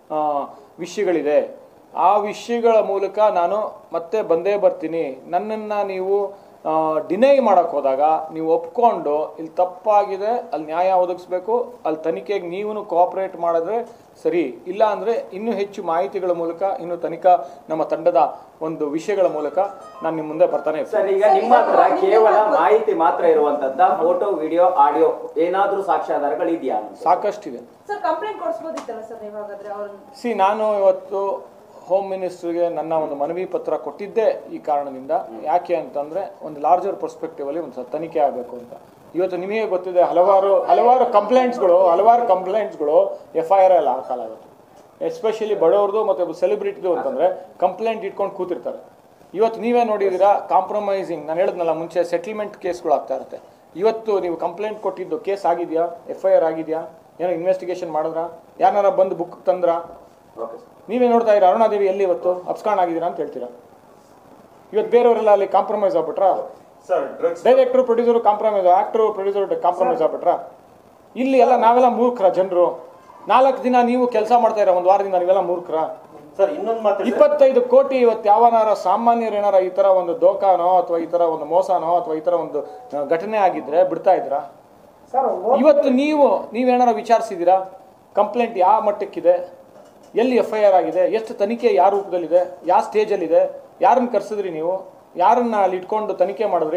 ಆ, ವಿಷಯಗಳಿದೆ ಆ ವಿಷಯಗಳ ಮೂಲಕ ನಾನು ಮತ್ತೆ ಬಂದೇ ಬರ್ತೀನಿ ನನ್ನನ್ನು ನೀವು ಡಿನೈ ಮಾಡೋಕ್ಕೆ ಹೋದಾಗ ನೀವು ಒಪ್ಕೊಂಡು ಇಲ್ಲಿ ತಪ್ಪಾಗಿದೆ ಅಲ್ಲಿ ನ್ಯಾಯ ಒದಗಿಸ್ಬೇಕು ಅಲ್ಲಿ ತನಿಖೆಗೆ ನೀವು ಕೋಆಪರೇಟ್ ಮಾಡಿದ್ರೆ ಸರಿ ಇಲ್ಲ ಅಂದರೆ ಇನ್ನೂ ಹೆಚ್ಚು ಮಾಹಿತಿಗಳ ಮೂಲಕ ಇನ್ನು ತನಿಖಾ ನಮ್ಮ ತಂಡದ ಒಂದು ವಿಷಯಗಳ ಮೂಲಕ ನಾನು ನಿಮ್ಮ ಮುಂದೆ ಬರ್ತಾನೆ ಇರ್ತೀನಿ. ಸರ್ ಈಗ ನಿಮ್ಮ ಹತ್ರ ಕೇವಲ ಮಾಹಿತಿ ಮಾತ್ರ ಇರುವಂತದ್ದ ಫೋಟೋ ವಿಡಿಯೋ ಆಡಿಯೋ ಏನಾದ್ರೂ ಸಾಕ್ಷ್ಯಾಧಾರಗಳು ಇದೆಯಾ ಅಂತ? ಸಾಕಷ್ಟಿದೆ ಸರ್ ಕಂಪ್ಲೇಂಟ್ ಕೊಡಿಸ್ಬೋದಿತ್ತಲ್ಲ ಸರ್ ನೀವಾಗಾದ್ರೆ ಅವ್ರನ್ನ ಸಿ ನಾನು ಇವತ್ತು ಹೋಮ್ ಮಿನಿಸ್ಟ್ರಿಗೆ ನನ್ನ ಒಂದು ಮನವಿ ಪತ್ರ ಕೊಟ್ಟಿದ್ದೆ ಈ ಕಾರಣದಿಂದ ಯಾಕೆ ಅಂತಂದ್ರೆ ಒಂದು ಲಾರ್ಜರ್ ಪರ್ಸ್ಪೆಕ್ಟಿವ್ ಅಲ್ಲಿ ಒಂದು ತನಿಖೆ ಆಗಬೇಕು ಅಂತ ಇವತ್ತು ನಿಮಗೆ ಗೊತ್ತಿದೆ ಹಲವಾರು ಹಲವಾರು ಕಂಪ್ಲೇಂಟ್ಸ್ಗಳು ಹಲವಾರು ಕಂಪ್ಲೇಂಟ್ಸ್ಗಳು ಎಫ್ ಐ ಆರ್ ಎಲ್ಲ ಹಾಕಲಾಗುತ್ತೆ ಎಸ್ಪೆಷಲಿ ಬಡವ್ರದ್ದು ಮತ್ತು ಸೆಲೆಬ್ರಿಟಿದು ಅಂತಂದ್ರೆ ಕಂಪ್ಲೇಂಟ್ ಇಟ್ಕೊಂಡು ಕೂತಿರ್ತಾರೆ ಇವತ್ತು ನೀವೇ ನೋಡಿದ್ದೀರಾ ಕಾಂಪ್ರಮೈಸಿಂಗ್ ನಾನು ಹೇಳಿದ್ನಲ್ಲ ಮುಂಚೆ ಸೆಟಲ್ಮೆಂಟ್ ಕೇಸ್ಗಳು ಆಗ್ತಾ ಇರುತ್ತೆ ಇವತ್ತು ನೀವು ಕಂಪ್ಲೇಂಟ್ ಕೊಟ್ಟಿದ್ದು ಕೇಸ್ ಆಗಿದೆಯಾ ಎಫ್ ಐ ಆರ್ ಆಗಿದೆಯಾ ಏನೋ ಇನ್ವೆಸ್ಟಿಗೇಷನ್ ಮಾಡಿದ್ರಾ ಯಾರನ್ನಾರ ಬಂದು ಬುಕ್ ತಂದ್ರಾ ಓಕೆ ಸರ್ ನೀವೇ ನೋಡ್ತಾ ಇದ್ದೀರಾ ಅರುಣಾದೇವಿ ಎಲ್ಲಿ ಇವತ್ತು ಅಬ್ಸ್ಕಾಂಡ್ ಆಗಿದ್ದೀರಾ ಅಂತ ಹೇಳ್ತೀರಾ ಇವತ್ತು ಬೇರೆಯವರೆಲ್ಲ ಅಲ್ಲಿ ಕಾಂಪ್ರಮೈಸ್ ಆಗ್ಬಿಟ್ರಾ sir drugs director producer compromise actor producer compromise ಆಗ್ಬಿಟ್ರಾ ಇಲ್ಲಿ ಎಲ್ಲ ನಾವೆಲ್ಲ ಮೂರ್ಖರ ಜನರು ನಾಲ್ಕು ದಿನ ನೀವು ಕೆಲಸ ಮಾಡ್ತಾ ಇರೋ ಒಂದು ವಾರದಿಂದ ನೀವೆಲ್ಲ ಮೂರ್ಖರ ಸರ್ ಇನ್ನೊಂದು ಮಾತು ಇಪ್ಪತ್ತೈದು ಕೋಟಿ ಇವತ್ತು ಯಾವನಾರ ಸಾಮಾನ್ಯರು ಏನಾರ ಈ ತರ ಒಂದು ದೋಖಾನೋ ಅಥವಾ ಈ ತರ ಒಂದು ಮೋಸನೋ ಅಥವಾ ಈ ತರ ಒಂದು ಆ, ಘಟನೆ ಆಗಿದ್ರೆ ಬಿಡ್ತಾ ಇದ್ರಾ ಇವತ್ತು ನೀವು ನೀವೇನಾರ ವಿಚಾರಿಸಿದ್ದೀರಾ ಕಂಪ್ಲೇಂಟ್ ಯಾವ ಮಟ್ಟಕ್ಕಿದೆ ಎಲ್ಲಿ ಎಫ್ ಐ ಆರ್ ಆಗಿದೆ ಎಷ್ಟು ತನಿಖೆ ಯಾವ ರೂಪದಲ್ಲಿದೆ ಯಾವ ಸ್ಟೇಜಲ್ಲಿದೆ ಯಾರನ್ನ ಕರ್ಸಿದ್ರಿ ನೀವು ಯಾರನ್ನ ಅಲ್ಲಿ ಇಟ್ಕೊಂಡು ತನಿಖೆ ಮಾಡಿದ್ರಿ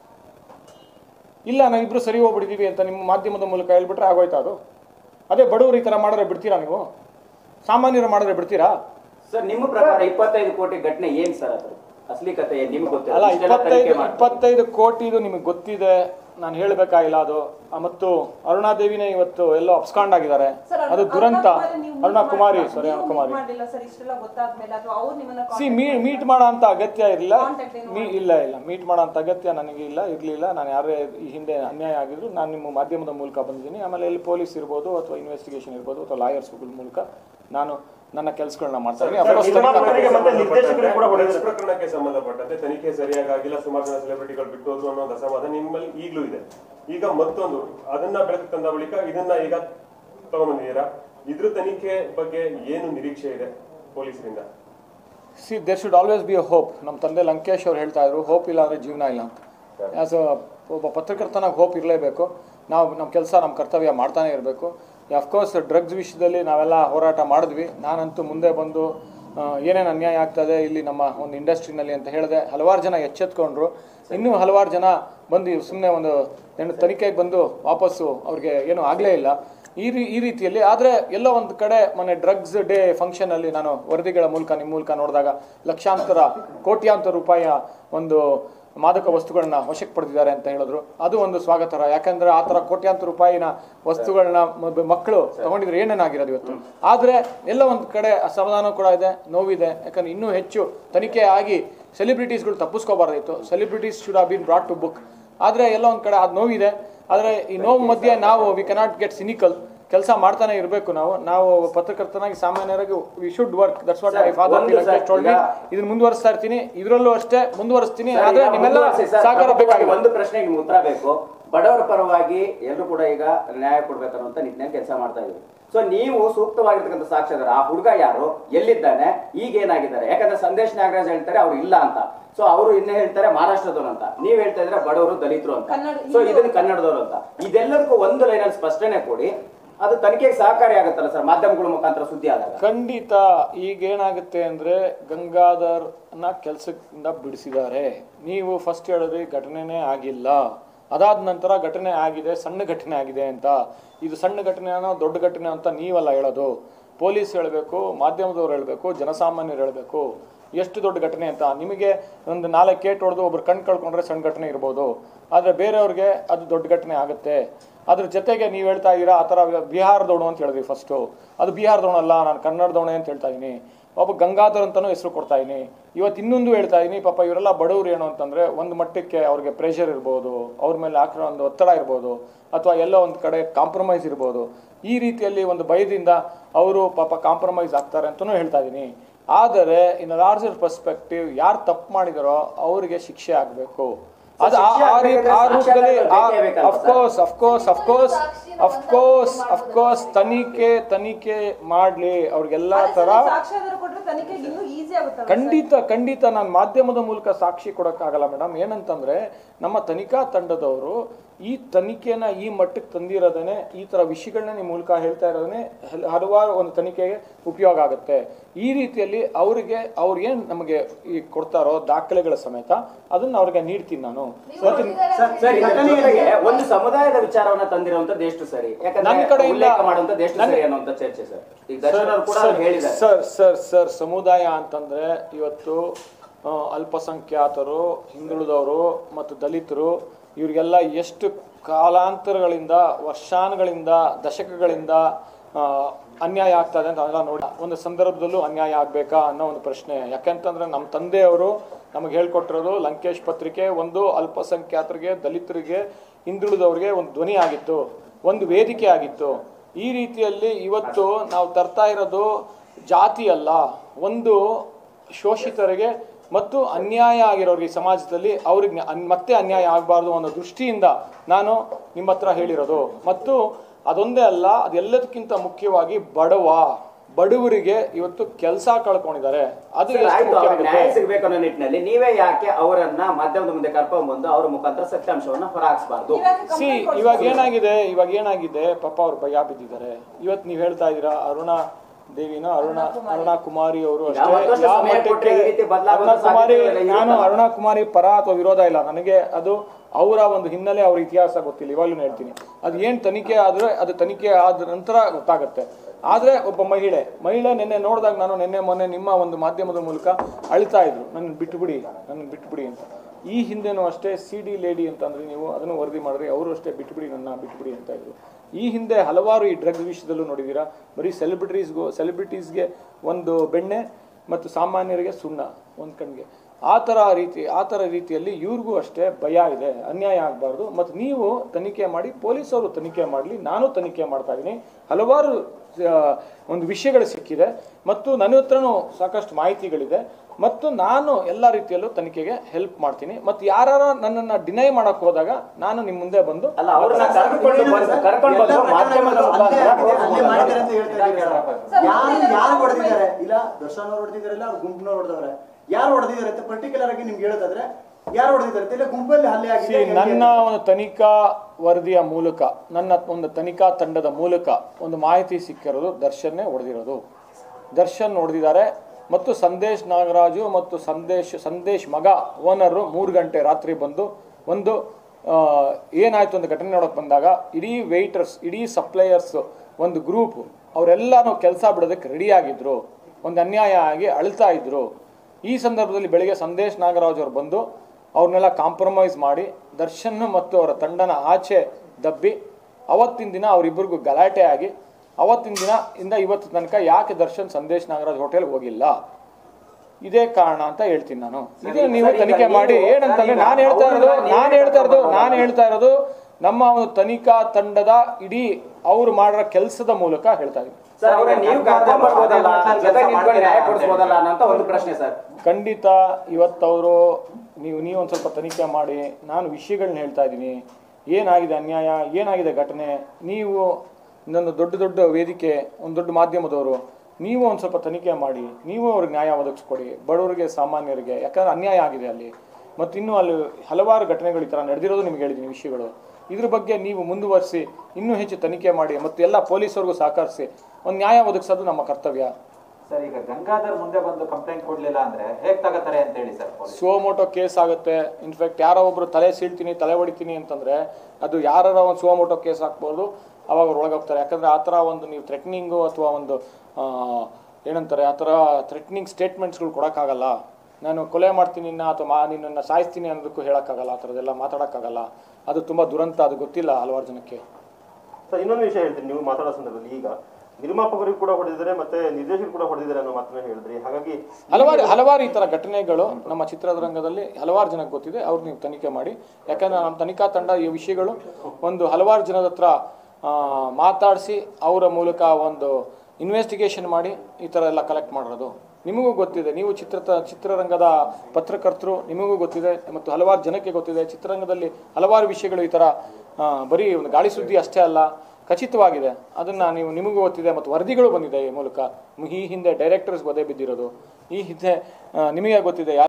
ಇಲ್ಲ ನಾವಿಬ್ರು ಸರಿ ಹೋಗ್ಬಿಟ್ಟಿದೀವಿ ಅಂತ ನಿಮ್ಮ ಮಾಧ್ಯಮದ ಮೂಲಕ ಹೇಳ್ಬಿಟ್ರೆ ಆಗೋಯ್ತಾ ಅದು ಅದೇ ಬಡವರು ಈ ಥರ ಮಾಡಿದ್ರೆ ಬಿಡ್ತೀರಾ ನೀವು ಸಾಮಾನ್ಯರು ಮಾಡಿದ್ರೆ ಬಿಡ್ತೀರಾ ಸರ್ ನಿಮ್ಮ ಪ್ರಕಾರ ಇಪ್ಪತ್ತೈದು ಕೋಟಿ ಘಟನೆ ಏನ್ ಸರ್ ಅದು ಅಸಲಿ ಕತೆ ಏನ್ ನಿಮ್ಗೆ ಅಲ್ಲ ಗೊತ್ತಿಲ್ಲ ಇಷ್ಟೆಲ್ಲ ತನಿಖೆ ಇಪ್ಪತ್ತೈದು ಮಾಡಿ ಇಪ್ಪತ್ತೈದು ಕೋಟಿದು ನಿಮಗೆ ಗೊತ್ತಿದೆ ನಾನು ಹೇಳಬೇಕಾಗಿಲ್ಲ ಅದು ಆ, ಮತ್ತು ಅರುಣಾದೇವಿನೇ ಇವತ್ತು ಎಲ್ಲೋ ಅಬ್ಸ್ಕಾಂಡ್ ಆಗಿದ್ದಾರೆ ಸರ್ ಅದು ದುರಂತ ಅರುಣಾ ಕುಮಾರಿ ಸಾರಿ ಅರುಣಾ ಕುಮಾರಿ ಮಾಡಿಲ್ಲ ಸರ್ ಇಷ್ಟೆಲ್ಲ ಗೊತ್ತಾದ್ಮೇಲೆ ಅಥವಾ ಅವ್ರು ನಿಮ್ಮನ್ನ ಸಿ ಮೀ ಮೀಟ್ ಮಾಡೋ ಅಂತ ಅಗತ್ಯ ಇರಲಿಲ್ಲ Contact ಏನು ಮೀ ಇಲ್ಲ ಇಲ್ಲ ಮೀಟ್ ಮಾಡೋ ಅಂತ ಅಗತ್ಯ ನನಗೆ ಇಲ್ಲ ಇರಲಿಲ್ಲ ನಾನು ಯಾರೇ ಈ ಹಿಂದೆ ಅನ್ಯಾಯ ಆಗಿದ್ರು ನಾನು ನಿಮ್ಮ ಮಾಧ್ಯಮದ ಮೂಲಕ ಬಂದಿದ್ದೀನಿ ಆಮೇಲೆ ಇಲ್ಲಿ ಪೊಲೀಸ್ ಇರ್ಬೋದು ಅಥವಾ ಇನ್ವೆಸ್ಟಿಗೇಷನ್ ಇರ್ಬೋದು ಅಥವಾ ಲಾಯರ್ಸ್ಗಳ ಮೂಲಕ ನಾನು ನನ್ನ ಕೆಲಸಗಳನ್ನ ಮಾಡ್ತೀನಿ ಸರ್, Of course, ನಿರ್ಮಾಪಕರಿಗೆ ತನಿಖೆ ಮತ್ತೆ ಮಾಡ್ತೀನಿ. ನಿರ್ದೇಶಕರಿಗೆ ಕೂಡ ಹೊಡೆದ ಪ್ರಕರಣಕ್ಕೆ ಸಂಬಂಧಪಟ್ಟಂತೆ ತನಿಖೆ ಸರಿಯಾಗಿ ಆಗಿಲ್ಲ ಸುಮಾರು ಜನ ಸೆಲೆಬ್ರಿಟಿಗಳು ಬಿಟ್ಟು ಹೋದ್ರು ಅನ್ನೋ ಒಂದು ಅಸಮಾಧಾನ ನಿಮ್ಮಲ್ಲಿ ಈಗಲೂ ಇದೆ ಈಗ ಮತ್ತೊಂದು ಅದನ್ನ ಬೆಳಕು ತಂದ ಬಳಿಕ ಇದನ್ನ ಈಗ ತಗೊಂಡ್ಬಂದಿದ್ದೀರಾ ಇದ್ರ ತನಿಖೆ ಬಗ್ಗೆ ಏನು ನಿರೀಕ್ಷೆ ಇದೆ ಪೊಲೀಸರಿಂದ see there should always be a hope ನಮ್ಮ ತಂದೆ ಲಂಕೇಶ್ ಅವ್ರು ಹೇಳ್ತಾ ಇದ್ರು ಹೋಪ್ ಇಲ್ಲ ಅಂದರೆ ಜೀವನ ಇಲ್ಲ ಅಂತ ಆ್ಯಸ್ ಅ ಒಬ್ಬ ಪತ್ರಕರ್ತನಾಗಿ ಹೋಪ್ ಇರಲೇಬೇಕು ನಾವು ನಮ್ಮ ಕೆಲಸ ನಮ್ಮ ಕರ್ತವ್ಯ ಮಾಡ್ತಾನೆ ಇರಬೇಕು ಅಫ್ಕೋರ್ಸ್ ಡ್ರಗ್ಸ್ ವಿಷಯದಲ್ಲಿ ನಾವೆಲ್ಲ ಹೋರಾಟ ಮಾಡಿದ್ವಿ ನಾನಂತೂ ಮುಂದೆ ಬಂದು ಆ, ಏನೇನು ಅನ್ಯಾಯ ಆಗ್ತದೆ ಇಲ್ಲಿ ನಮ್ಮ ಒಂದು ಇಂಡಸ್ಟ್ರಿನಲ್ಲಿ ಅಂತ ಹೇಳಿದೆ ಹಲವಾರು ಜನ ಎಚ್ಚೆತ್ಕೊಂಡ್ರು ಇನ್ನೂ ಹಲವಾರು ಜನ ಬಂದು ಸುಮ್ಮನೆ ಒಂದು ಏನು ತನಿಖೆಗೆ ಬಂದು ವಾಪಸ್ಸು ಅವ್ರಿಗೆ ಏನೂ ಆಗಲೇ ಇಲ್ಲ ಈ ರೀ ಈ ರೀತಿಯಲ್ಲಿ ಆದರೆ ಎಲ್ಲೋ ಒಂದು ಕಡೆ ಮೊನ್ನೆ ಡ್ರಗ್ಸ್ ಡೇ ಫಂಕ್ಷನಲ್ಲಿ ನಾನು ವರದಿಗಳ ಮೂಲಕ ನಿಮ್ಮ ಮೂಲಕ ನೋಡಿದಾಗ ಲಕ್ಷಾಂತರ ಕೋಟ್ಯಾಂತರ ರೂಪಾಯಿಯ ಒಂದು ಮಾದಕ ವಸ್ತುಗಳನ್ನ ವಶಕ್ಕೆ ಪಡೆದಿದ್ದಾರೆ ಅಂತ ಹೇಳಿದ್ರು ಅದು ಒಂದು ಸ್ವಾಗತಾರ್ಹ ಯಾಕಂದ್ರೆ ಆ ಥರ ಕೋಟ್ಯಾಂತರ ರೂಪಾಯಿನ ವಸ್ತುಗಳನ್ನ ಮ- ಮಕ್ಕಳು ತಗೊಂಡಿದ್ರೆ ಏನೇನಾಗಿರೋದು ಇವತ್ತು ಆದರೆ ಎಲ್ಲ ಒಂದು ಕಡೆ ಅಸಮಾಧಾನ ಕೂಡ ಇದೆ ನೋವಿದೆ ಯಾಕಂದ್ರೆ ಇನ್ನೂ ಹೆಚ್ಚು ತನಿಖೆ ಆಗಿ ಸೆಲೆಬ್ರಿಟೀಸ್ಗಳು ತಪ್ಪಿಸ್ಕೋಬಾರ್ದಾಯಿತು celebrities should have been brought to book ಆದರೆ ಎಲ್ಲ ಒಂದು ಕಡೆ ಅದು ನೋವಿದೆ ಆದರೆ ಈ ನೋವು ಮಧ್ಯೆ ನಾವು ವಿ ಕೆನಾಟ್ ಗೆಟ್ ಸಿನಿಕಲ್ ಕೆಲಸ ಮಾಡ್ತಾನೆ ಇರಬೇಕು ನಾವು ನಾವು ಪತ್ರಕರ್ತನಾಗಿ ಸಾಮಾನ್ಯರಾಗಿ we should work that's what Sir, my father ಒಂದು sir, ಈಗ- ಇದನ್ನ ಮುಂದುವರಿಸ್ತಾ ಇರ್ತೀನಿ ಇದರಲ್ಲೂ ಅಷ್ಟೇ ಮುಂದುವರಿಸ್ತೀನಿ ಸರ್, ಆದ್ರೆ ಈಗ ನಿಮ್ಮೆಲ್ಲ ಮುಂದುವರಿಸಿ ಸರ್. ಸಹಕಾರ ಪ್ರಮುಖವಾಗಿ ಬೇಕಾಗಿದೆ ಒಂದು ಪ್ರಶ್ನೆಗೆ ನಿಮ್ಗೆ ಉತ್ತರ ಬೇಕು ಬಡವರ ಪರವಾಗಿ ಎಲ್ಲರೂ ಕೂಡ ಈಗ ನ್ಯಾಯ ಕೊಡ್ಬೇಕನ್ನುವಂತ ನಿಟ್ಟಿನಲ್ಲಿ ಕೆಲಸ ಮಾಡ್ತಾ ಇದ್ದೀವಿ ಸೊ ನೀವು ಸೂಕ್ತವಾಗಿರ್ತಕ್ಕಂಥ ಸಾಕ್ಷ್ಯದಾರ ಆ ಹುಡುಗ ಯಾರು ಎಲ್ಲಿದ್ದಾನೆ ಈಗ ಏನಾಗಿದ್ದಾರೆ ಯಾಕಂದ್ರೆ ಸಂದೇಶ್ ನಾಗರಾಜ್ ಹೇಳ್ತಾರೆ ಅವ್ರು ಇಲ್ಲ ಅಂತ ಸೊ ಅವರು ಇನ್ನೇ ಹೇಳ್ತಾರೆ ಮಹಾರಾಷ್ಟ್ರದವ್ರು ಅಂತ ನೀವ್ ಹೇಳ್ತಾ ಇದ್ರೆ ಬಡವರು ದಲಿತರು ಅಂತ ಕನ್ನಡ- ಸೊ ಇದು- ಇದನ್ನ ಕನ್ನಡದವರು ಅಂತ ಇದೆಲ್ಲದಕ್ಕೂ ಒಂದು ಲೈನಲ್ಲಿ ಸ್ಪಷ್ಟನೆ ಕೊಡಿ ಅದು ತನಿಖೆಗೆ ಸಹಕಾರಿ ಆಗುತ್ತಲ್ಲ ಸರ್ ಮಾಧ್ಯಮಗಳ ಮುಖಾಂತರ ಸುದ್ದಿ ಆದಾಗ ಖಂಡಿತ ಈಗ ಏನಾಗುತ್ತೆ ಅಂದ್ರೆ ಗಂಗಾಧರ್ನ ಕೆಲಸದಿಂದ ಬಿಡಿಸಿದ್ದಾರೆ ನೀವು ಫಸ್ಟ್ ಹೇಳಿದ್ರಿ ಘಟನೆನೇ ಆಗಿಲ್ಲ ಅದಾದ ನಂತರ ಘಟನೆ ಆಗಿದೆ ಸಣ್ಣ ಘಟನೆ ಆಗಿದೆ ಅಂತ ಇದು ಸಣ್ಣ ಘಟನೆ ಅನ್ನೋ ದೊಡ್ಡ ಘಟನೆ ಅಂತ ನೀವಲ್ಲ ಹೇಳೋದು ಪೊಲೀಸ್ ಹೇಳಬೇಕು ಮಾಧ್ಯಮದವ್ರು ಹೇಳಬೇಕು ಜನಸಾಮಾನ್ಯರು ಹೇಳಬೇಕು ಎಷ್ಟು ದೊಡ್ಡ ಘಟನೆ ಅಂತ ನಿಮಗೆ ಒಂದು ನಾಲ್ಕು ಕೇಟ್ ಹೊಡೆದು ಒಬ್ರು ಕಣ್ ಕಳ್ಕೊಂಡ್ರೆ ಸಣ್ಣ ಘಟನೆ ಇರ್ಬೋದು ಆದರೆ ಬೇರೆಯವ್ರಿಗೆ ಅದು ದೊಡ್ಡ ಘಟನೆ ಆಗುತ್ತೆ ಅದ್ರ ಜೊತೆಗೆ ನೀವು ಹೇಳ್ತಾ ಇದ್ದೀರಾ ಆ ಥರ ಬಿಹಾರದವನು ಅಂತ ಹೇಳಿದ್ರಿ ಫಸ್ಟು ಅದು ಬಿಹಾರದವನಲ್ಲ ನಾನು ಕನ್ನಡದವನೇ ಅಂತ ಹೇಳ್ತಾ ಇದ್ದೀನಿ ಒಬ್ಬ ಗಂಗಾಧರ್ ಅಂತಲೂ ಹೆಸರು ಕೊಡ್ತಾ ಇದ್ದೀನಿ ಇವತ್ತು ಇನ್ನೊಂದು ಹೇಳ್ತಾ ಇದ್ದೀನಿ ಪಾಪ ಇವರೆಲ್ಲ ಬಡವರು ಏನು ಅಂತಂದರೆ ಒಂದು ಮಟ್ಟಕ್ಕೆ ಅವ್ರಿಗೆ ಪ್ರೆಷರ್ ಇರ್ಬೋದು ಅವ್ರ ಮೇಲೆ ಹಾಕಿರೋ ಒಂದು ಒತ್ತಡ ಇರ್ಬೋದು ಅಥವಾ ಎಲ್ಲೋ ಒಂದು ಕಡೆ ಕಾಂಪ್ರಮೈಸ್ ಇರ್ಬೋದು ಈ ರೀತಿಯಲ್ಲಿ ಒಂದು ಭಯದಿಂದ ಅವರು ಪಾಪ ಕಾಂಪ್ರಮೈಸ್ ಆಗ್ತಾರೆ ಅಂತಲೂ ಹೇಳ್ತಾ ಇದ್ದೀನಿ ಆದರೆ ಇನ್ ಲಾರ್ಜರ್ ಪರ್ಸ್ಪೆಕ್ಟಿವ್ ಯಾರು ತಪ್ಪು ಮಾಡಿದಾರೋ ಅವರಿಗೆ ಶಿಕ್ಷೆ ಆಗಬೇಕು ಅದು ಆ- ಶಿಕ್ಷೆ ಆ ರೀತಿ ಆ ಆಗ್ಬೇಕಾದ್ರೆ ರೂಪದಲ್ಲಿ ಸಾಕ್ಷ್ಯಾಧಾರಗಳು ಬೇಕೇ ಬೇಕಲ್ವಾ sir? Of course of course of course of course of course ತನಿಖೆ ತನಿಖೆ ಮಾಡ್ಲಿ ಅವ್ರಿಗೆಲ್ಲ ತರ ಸಾಕ್ಷ್ಯಾಧಾರ ಕೊಟ್ರೆ ತನಿಖೆಗೆ ಇನ್ನೂ ಈಸಿ ಆಗುತ್ತಲ್ಲ ಸರ್? ಖಂಡಿತ ಖಂಡಿತ ನಾನು ಮಾಧ್ಯಮದ ಮೂಲಕ ಸಾಕ್ಷಿ ಕೊಡೋಕ್ಕಾಗಲ್ಲ ಮೇಡಮ್ ಏನಂತಂದ್ರೆ ನಮ್ಮ ತನಿಖಾ ತಂಡದವರು ಈ ತನಿಖೆನ ಈ ಮಟ್ಟಕ್ಕೆ ತಂದಿರೋದನ್ನೇ ಈ ಥರ ವಿಷಯಗಳನ್ನ ನಿಮ್ಮ ಮೂಲಕ ಹೇಳ್ತಾ ಇರೋದನ್ನೇ ಹಲ್- ಹಲವಾರು ಒಂದು ತನಿಖೆಗೆ ಉಪಯೋಗ ಆಗುತ್ತೆ ಈ ರೀತಿಯಲ್ಲಿ ಅವರಿಗೆ ಅವ್ರು ಏನು ನಮಗೆ ಈ ಕೊಡ್ತಾರೋ ದಾಖಲೆಗಳ ಸಮೇತ ಅದನ್ನ ಅವ್ರಿಗೆ ನೀಡ್ತೀನಿ ನಾನು ಮತ್ತೆ ಸರ್ ಇದರ ಜೊತೆಗೆ ಒಂದು ಸಮುದಾಯದ ವಿಚಾರವನ್ನ ತಂದಿರುವಂತದ್ದು ಎಷ್ಟು ಸರಿ ಯಾಕಂದ್ರೆ ನನ್ನ ಕಡೆಯಿಂದ- ಉಲ್ಲೇಖ ಮಾಡುವಂತದ್ದು ಎಷ್ಟು ನನ್ನ- ಸರಿ ಅನ್ನುವಂತ ಚರ್ಚೆ ಸರ್ ಈಗ ದರ್ಶನ್ ಅವರು ಕೂಡ ಸರ್, ಅವ್ರು ಹೇಳಿದ್ದಾರೆ ಸರ್ ಸರ್ ಸರ್ ಸಮುದಾಯ ಅಂತಂದ್ರೆ ಇವತ್ತು ಆ, ಅಲ್ಪಸಂಖ್ಯಾತರು ಹಿಂದುಳಿದವರು ಮತ್ತು ದಲಿತರು ಇವರಿಗೆಲ್ಲ ಎಷ್ಟು ಕಾಲಾಂತರಗಳಿಂದ ವರ್ಷಾನುಗಳಿಂದ ದಶಕಗಳಿಂದ ಆ, ಅನ್ಯಾಯ ಆಗ್ತದೆ ಅಂತ ನಾವೆಲ್ಲ ನೋಡಿ ಒಂದು ಸಂದರ್ಭದಲ್ಲೂ ಅನ್ಯಾಯ ಆಗ್ಬೇಕಾ ಅನ್ನೋ ಒಂದು ಪ್ರಶ್ನೆ ಯಾಕೆಂತಂದ್ರೆ ನಮ್ಮ ತಂದೆಯವರು ನಮಗೆ ಹೇಳ್ಕೊಟ್ಟಿರೋದು ಲಂಕೇಶ್ ಪತ್ರಿಕೆ ಒಂದು ಅಲ್ಪಸಂಖ್ಯಾತರಿಗೆ ದಲಿತರಿಗೆ ಹಿಂದುಳಿದವ್ರಿಗೆ ಒಂದು ಧ್ವನಿ ಆಗಿತ್ತು ಒಂದು ವೇದಿಕೆ ಆಗಿತ್ತು ಈ ರೀತಿಯಲ್ಲಿ ಇವತ್ತು ನಾವು ತರ್ತಾ ಇರೋದು ಜಾತಿ ಅಲ್ಲ ಒಂದು ಶೋಷಿತರಿಗೆ ಮತ್ತು ಅನ್ಯಾಯ ಆಗಿರೋರಿಗೆ ಈ ಸಮಾಜದಲ್ಲಿ ಅವ್ರಿಗೆ ಅನ್- ಮತ್ತೆ ಅನ್ಯಾಯ ಆಗಬಾರ್ದು ಅನ್ನೋ ದೃಷ್ಟಿಯಿಂದ ನಾನು ನಿಮ್ಮ ಹತ್ರ ಹೇಳಿರೋದು ಮತ್ತು ಅದೊಂದೇ ಅಲ್ಲ ಅದೆಲ್ಲದಕ್ಕಿಂತ ಮುಖ್ಯವಾಗಿ ಬಡವ ಬಡವರಿಗೆ ಇವತ್ತು ಕೆಲಸ ಕಳ್ಕೊಂಡಿದ್ದಾರೆ ಅದು ಸರ್, ಎಷ್ಟು ಆಯ್ತು ಮುಖ್ಯ ಅವ್ರಿಗೆ ನ್ಯಾಯ ಆಗುತ್ತೆ ಸಿಗಬೇಕು ಅನ್ನೋ ನಿಟ್ಟಿನಲ್ಲಿ ನೀವೇ ಯಾಕೆ ಅವರನ್ನ ಮಾಧ್ಯಮದ ಮುಂದೆ ಕರ್ಕೊಂಡ್ ಬಂದು ಅವ್ರ ಮುಖಾಂತರ ಸತ್ಯಾಂಶವನ್ನ ಹೊರಹಾಕ್ಸ್ಬಾರ್ದು ನೀವ್ಯಾಕೆ ಸಿ complaint ಕೊಡ್ಸ್ಬೋದು? ಇವಾಗ ಏನಾಗಿದೆ ಇವಾಗ ಏನಾಗಿದೆ ಪಾಪ ಅವ್ರು ಭಯ ಬಿದ್ದಿದ್ದಾರೆ ಇವತ್ತು ನೀವು ಹೇಳ್ತಾ ಇದ್ದೀರಾ ಅರುಣ ದೇವಿನ ಅರುಣ ಅರುಣಾ ಕುಮಾರಿ ಅವರು ಅಷ್ಟೇ ಯಾವತ್ತಷ್ಟು ಯಾವ ಸಮಯ ಮಟ್ಟಕ್ಕೆ ಕೊಟ್ರೆ ಈ ರೀತಿ ಬದಲಾಗುವಂತ ಅರುಣಾ ಕುಮಾರಿ ಸಾಧ್ಯತೆಗಳು ಇರುತ್ತಲ್ಲ? ನಾನು ಅರುಣಾ ಕುಮಾರಿ ಪರ ಅಥವಾ ವಿರೋಧ ಇಲ್ಲ ನನಗೆ ಅದು ಅವರ ಒಂದು ಹಿನ್ನೆಲೆ ಅವ್ರ ಇತಿಹಾಸ ಗೊತ್ತಿಲ್ಲ ಇವಾಗಲೂ ಹೇಳ್ತೀನಿ ಅದು ಏನು ತನಿಖೆ ಆದ್ರೆ ಅದು ತನಿಖೆ ಆದ ನಂತರ ಗೊತ್ತಾಗುತ್ತೆ ಆದ್ರೆ ಒಬ್ಬ ಮಹಿಳೆ ಮಹಿಳೆ ನಿನ್ನೆ ನೋಡಿದಾಗ ನಾನು ನಿನ್ನೆ ಮೊನ್ನೆ ನಿಮ್ಮ ಒಂದು ಮಾಧ್ಯಮದ ಮೂಲಕ ಅಳ್ತಾ ಇದ್ರು ನನ್ನ ಬಿಟ್ಬಿಡಿ ನನ್ನ ಬಿಟ್ಬಿಡಿ ಅಂತ ಈ ಹಿಂದೆನೂ ಅಷ್ಟೇ ಸಿ ಡಿ ಲೇಡಿ ಅಂತಂದ್ರೆ ನೀವು ಅದನ್ನು ವರದಿ ಮಾಡಿದ್ರೆ ಅವರು ಅಷ್ಟೇ ಬಿಟ್ಬಿಡಿ ನನ್ನ ಬಿಟ್ಬಿಡಿ ಅಂತ ಇದ್ರು ಈ ಹಿಂದೆ ಹಲವಾರು ಈ ಡ್ರಗ್ ವಿಷಯದಲ್ಲೂ ನೋಡಿದ್ದೀರಾ ಬರೀ ಸೆಲೆಬ್ರಿಟೀಸ್ಗೂ ಸೆಲೆಬ್ರಿಟೀಸ್ಗೆ ಒಂದು ಬೆಣ್ಣೆ ಮತ್ತು ಸಾಮಾನ್ಯರಿಗೆ ಸುಣ್ಣ ಒಂದು ಕಣ್ಗೆ ಆ ಥರ ರೀತಿ ಆ ಥರ ರೀತಿಯಲ್ಲಿ ಇವ್ರಿಗೂ ಅಷ್ಟೇ ಭಯ ಇದೆ ಅನ್ಯಾಯ ಆಗಬಾರ್ದು ಮತ್ತು ನೀವು ತನಿಖೆ ಮಾಡಿ ಪೊಲೀಸರು ತನಿಖೆ ಮಾಡಲಿ ನಾನು ತನಿಖೆ ಮಾಡ್ತಾ ಇದ್ದೀನಿ ಹಲವಾರು ಆ, ಒಂದು ವಿಷಯಗಳು ಸಿಕ್ಕಿದೆ ಮತ್ತು ನನ್ನ ಹತ್ರನೂ ಸಾಕಷ್ಟು ಮಾಹಿತಿಗಳಿದೆ ಮತ್ತು ನಾನು ಎಲ್ಲ ರೀತಿಯಲ್ಲೂ ತನಿಖೆಗೆ ಹೆಲ್ಪ್ ಮಾಡ್ತೀನಿ ಮತ್ತು ಯಾರು ನನ್ನನ್ನು ಡಿನೈ ಮಾಡಕ್ ಹೋದಾಗ ನಾನು ನಿಮ್ಮ ಮುಂದೆ ಬಂದು ಅಲ್ಲ ಅವ್ರನ್ನ ಕರ್ಕೊಂಡು ಬಂದು ಕರ್ಕೊಂಡು ಬಂದು ಮಾಧ್ಯಮದ ಮುಖಾಂತರ ಅಲ್ಲೇ ಮಾಡಿದ್ದಾರೆ ಅಂತ ಹೇಳ್ತಾ ಇದ್ದೀರಿ ಸರ್, ಯಾರು ಮತ್ತೆ ಯಾರು ಏನಾದ್ರು ಹೊಡೆದಿದ್ದಾರೆ ಇಲ್ಲ ದರ್ಶನ್ ಅವ್ರು ಹೊಡೆದಿದ್ದಾರಲ್ಲ ಅವ್ರು ಗುಂಪಿನವ್ರು ಹೊಡೆದವ್ರೆ ಯಾರು ಹೊಡೆದಿದ್ದಾರೆ ಅಂತ ಪರ್ಟಿಕ್ಯುಲರ್ ಆಗಿ ನಿಮ್ಗೆ ಹೇಳೋದಾದ್ರೆ ಯಾರು ಹೊಡೆದಿದ್ದಾರೆ ಅಂತ ಇಲ್ಲ ಗುಂಪಲ್ಲಿ ಹಲ್ಲೆ ಸಿ ಆಗಿದೆ ಹೆಂಗೆ ನನ್ನ ಅಂತ. ಒಂದು ತನಿಖಾ ವರದಿಯ ಮೂಲಕ ನನ್ನ ಒಂದು ತನಿಖಾ ತಂಡದ ಮೂಲಕ ಒಂದು ಮಾಹಿತಿ ಸಿಕ್ಕಿರೋದು ದರ್ಶನ್ನೇ ಹೊಡೆದಿರೋದು ದರ್ಶನ್ ಹೊಡೆದಿದ್ದಾರೆ ಮತ್ತು ಸಂದೇಶ್ ನಾಗರಾಜು ಮತ್ತು ಸಂದೇಶ್ ಸಂದೇಶ್ ಮಗ ಓನರು ಮೂರು ಗಂಟೆ ರಾತ್ರಿ ಬಂದು ಒಂದು ಆ, ಏನಾಯ್ತು ಅಂತ ಘಟನೆ ನೋಡೋಕೆ ಬಂದಾಗ ಇಡೀ ವೆಯ್ಟರ್ಸ್ ಇಡೀ ಸಪ್ಲೈಯರ್ಸ್ ಒಂದು ಗ್ರೂಪ್ ಅವರೆಲ್ಲನೂ ಕೆಲಸ ಬಿಡೋದಕ್ಕೆ ರೆಡಿಯಾಗಿದ್ರು ಒಂದು ಅನ್ಯಾಯ ಆಗಿ ಅಳ್ತಾ ಇದ್ರು ಈ ಸಂದರ್ಭದಲ್ಲಿ ಬೆಳಿಗ್ಗೆ ಸಂದೇಶ್ ನಾಗರಾಜ್ ಅವರು ಬಂದು ಅವ್ರನ್ನೆಲ್ಲ ಕಾಂಪ್ರಮೈಸ್ ಮಾಡಿ ದರ್ಶನ್ ಮತ್ತು ಅವರ ತಂಡನ ಆಚೆ ದಬ್ಬಿ ಅವತ್ತಿನ ದಿನ ಅವರಿಬ್ಬರಿಗೂ ಗಲಾಟೆ ಆಗಿ ಅವತ್ತಿನ ದಿನ ಇಂದ ಇವತ್ತು ತನಕ ಯಾಕೆ ದರ್ಶನ್ ಸಂದೇಶ್ ನಾಗರಾಜ್ ಹೋಟೆಲ್ ಹೋಗಿಲ್ಲ ಇದೇ ಕಾರಣ ಅಂತ ಹೇಳ್ತೀನಿ ನಾನು ಇದು ನೀವು ಸರ್, ಈಗ ತನಿಖೆ ಮಾಡಿ ನೀವು- ಏನಂತಂದ್ರೆ ಸರ್, ಈಗ ನಾನು ಹೇಳ್ತಾ ಇರೋದು ಅವ್ರನ್ನ ನಾನು ನೀವೇ ಹೇಳ್ತಾ ಇರೋದು ಕರ್ಕೊಂಡು ನಾನು ಹೇಳ್ತಾ ಇರೋದು ನಮ್ಮ ಒಂದು ತನಿಖಾ ತಂಡದ ಇಡೀ ಅವ್ರು ಮಾಡಿರೋ ಕೆಲಸದ ಮೂಲಕ ಹೇಳ್ತಾ ಇದ್ದೀನಿ ಸರ್ ಅವ್ರ ನೀವು ಕರ್ಕೊಂಡ್ ಬರ್ಬೋದಲ್ಲ ಜೊತೆ ನಿಂತ್ಕೊಂಡು ನ್ಯಾಯ ಕೊಡಿಸ್ಬೋದಲ್ಲ ಅನ್ನೋಂತ ಒಂದು ಪ್ರಶ್ನೆ ಸರ್ ಖಂಡಿತ ಇವತ್ತವರು ನೀವು ನೀವು ಒಂದು ಸ್ವಲ್ಪ ತನಿಖೆ ಮಾಡಿ ನಾನು ವಿಷಯಗಳನ್ನ ಹೇಳ್ತಾ ಇದ್ದೀನಿ ಏನಾಗಿದೆ ಅನ್ಯಾಯ ಏನಾಗಿದೆ ಘಟನೆ ನೀವು ನನ್ನ ದೊಡ್ಡ ದೊಡ್ಡ ವೇದಿಕೆ ಒಂದು ದೊಡ್ಡ ಮಾಧ್ಯಮದವರು ನೀವು ಒಂದು ಸ್ವಲ್ಪ ತನಿಖೆ ಮಾಡಿ ನೀವು ಅವ್ರಿಗೆ ನ್ಯಾಯ ಒದಗಿಸ್ಕೊಡಿ ಬಡವರಿಗೆ ಸಾಮಾನ್ಯರಿಗೆ ಯಾಕಂದ್ರೆ ಅನ್ಯಾಯ ಆಗಿದೆ ಅಲ್ಲಿ ಮತ್ತು ಇನ್ನೂ ಅಲ್ಲಿ ಹಲವಾರು ಘಟನೆಗಳು ಈ ಥರ ನಡೆದಿರೋದು ನಿಮ್ಗೆ ಹೇಳಿದ್ದೀನಿ ವಿಷಯಗಳು ಇದ್ರ ಬಗ್ಗೆ ನೀವು ಮುಂದುವರಿಸಿ ಇನ್ನೂ ಹೆಚ್ಚು ತನಿಖೆ ಮಾಡಿ ಮತ್ತು ಎಲ್ಲ ಪೊಲೀಸರಿಗೂ ಸಹಕರಿಸಿ ಒಂದು ನ್ಯಾಯ ಒದಗಿಸೋದು ನಮ್ಮ ಕರ್ತವ್ಯ ಸರ್ ಈಗ ಗಂಗಾಧರ್ ಮುಂದೆ ಬಂದು ಕಂಪ್ಲೇಂಟ್ ಕೊಡ್ಲಿಲ್ಲ ಅಂದ್ರೆ ಹೇಗ್ ತಗೋತಾರೆ ಅಂತ ಹೇಳಿ ಸರ್ ಪೊಲೀಸ್ ಸುವಮೋಟೋ ಕೇಸ್ ಆಗುತ್ತೆ ಇನ್ಫ್ಯಾಕ್ಟ್ ಯಾರೋ ಒಬ್ರು ತಲೆ ಸೀಳ್ತೀನಿ ತಲೆ ಹೊಡಿತೀನಿ ಅಂತಂದ್ರೆ ಅದು ಯಾರ ಒಂದು ಸುವಮೋಟೋ ಕೇಸ್ ಹಾಕ್ಬೋದು ಅವಾಗ ಅವ್ರು ಒಳಗೋಗ್ತಾರೆ ಯಾಕಂದ್ರೆ ಆ ಥರ ಒಂದು ನೀವು ಥ್ರೆಟ್ನಿಂಗು ಅಥವಾ ಒಂದು ಆ, ಏನಂತಾರೆ ಆ ಥರ ಥ್ರೆಟ್ನಿಂಗ್ ಸ್ಟೇಟ್ಮೆಂಟ್ಸ್ಗಳು ಕೊಡೋಕ್ಕಾಗಲ್ಲ ನಾನು ಕೊಲೆ ಮಾಡ್ತೀನಿ ನಿನ್ನ ಅಥವಾ ಮಾ ನಿನ್ನನ್ನು ಸಾಯಿಸ್ತೀನಿ ಅನ್ನೋದಕ್ಕೂ ಹೇಳೋಕ್ಕಾಗಲ್ಲ ಆ ಥರದ್ದೆಲ್ಲ ಮಾತಾಡೋಕ್ಕಾಗಲ್ಲ ಅದು ತುಂಬ ದುರಂತ ಅದು ಗೊತ್ತಿಲ್ಲ ಹಲವಾರು ಜನಕ್ಕೆ ಸರ್ ಇನ್ನೊಂದು ವಿಷಯ ಹೇಳ್ತೀನಿ ನೀವು ಮಾತಾಡೋ ಸಂದರ್ಭದಲ್ಲಿ ಈಗ ನಿರ್ಮಾಪಕರಿಗೂ ಕೂಡ ಹೊಡೆದಿದ್ದಾರೆ ಮತ್ತೆ ನಿರ್ದೇಶಕರು ಕೂಡ ಹೊಡೆದಿದ್ದಾರೆ ಅನ್ನೋ ಮಾತನ್ನ ಹೇಳಿದ್ರಿ ಹಾಗಾಗಿ ಹಲವಾರು ಹಲವಾರು ಈ ಥರ ಘಟನೆಗಳು ನಮ್ಮ ಚಿತ್ರರಂಗದಲ್ಲಿ ಹಲವಾರು ಜನಕ್ಕೆ ಗೊತ್ತಿದೆ ಅವ್ರು ನೀವು ತನಿಖೆ ಮಾಡಿ ಯಾಕಂದ್ರೆ ನಮ್ಮ ತನಿಖಾ ತಂಡ ಈ ವಿಷಯಗಳು ಒಂದು ಹಲವಾರು ಜನದ ಹತ್ರ ಮಾತಾಡಿಸಿ ಅವರ ಮೂಲಕ ಒಂದು ಇನ್ವೆಸ್ಟಿಗೇಷನ್ ಮಾಡಿ ಈ ಥರ ಎಲ್ಲ ಕಲೆಕ್ಟ್ ಮಾಡಿರೋದು ನಿಮಗೂ ಗೊತ್ತಿದೆ ನೀವು ಚಿತ್ರ ಚಿತ್ರರಂಗದ ಪತ್ರಕರ್ತರು ನಿಮಗೂ ಗೊತ್ತಿದೆ ಮತ್ತು ಹಲವಾರು ಜನಕ್ಕೆ ಗೊತ್ತಿದೆ ಚಿತ್ರರಂಗದಲ್ಲಿ ಹಲವಾರು ವಿಷಯಗಳು ಈ ಥರ ಆ, ಬರೀ ಒಂದು ಗಾಳಿ ಸುದ್ದಿ ಅಷ್ಟೇ ಅಲ್ಲ ಖಚಿತವಾಗಿದೆ ಅದನ್ನು ನೀವು ನಿಮಗೂ ಗೊತ್ತಿದೆ ಮತ್ತು ವರದಿಗಳು ಬಂದಿದೆ ಈ ಮೂಲಕ ಈ ಹಿಂದೆ ಡೈರೆಕ್ಟರ್ಸ್ ಒದೆ ಬಿದ್ದಿರೋದು ಈ ಹಿಂದೆ ಆ, ನಿಮಗೆ ಗೊತ್ತಿದೆ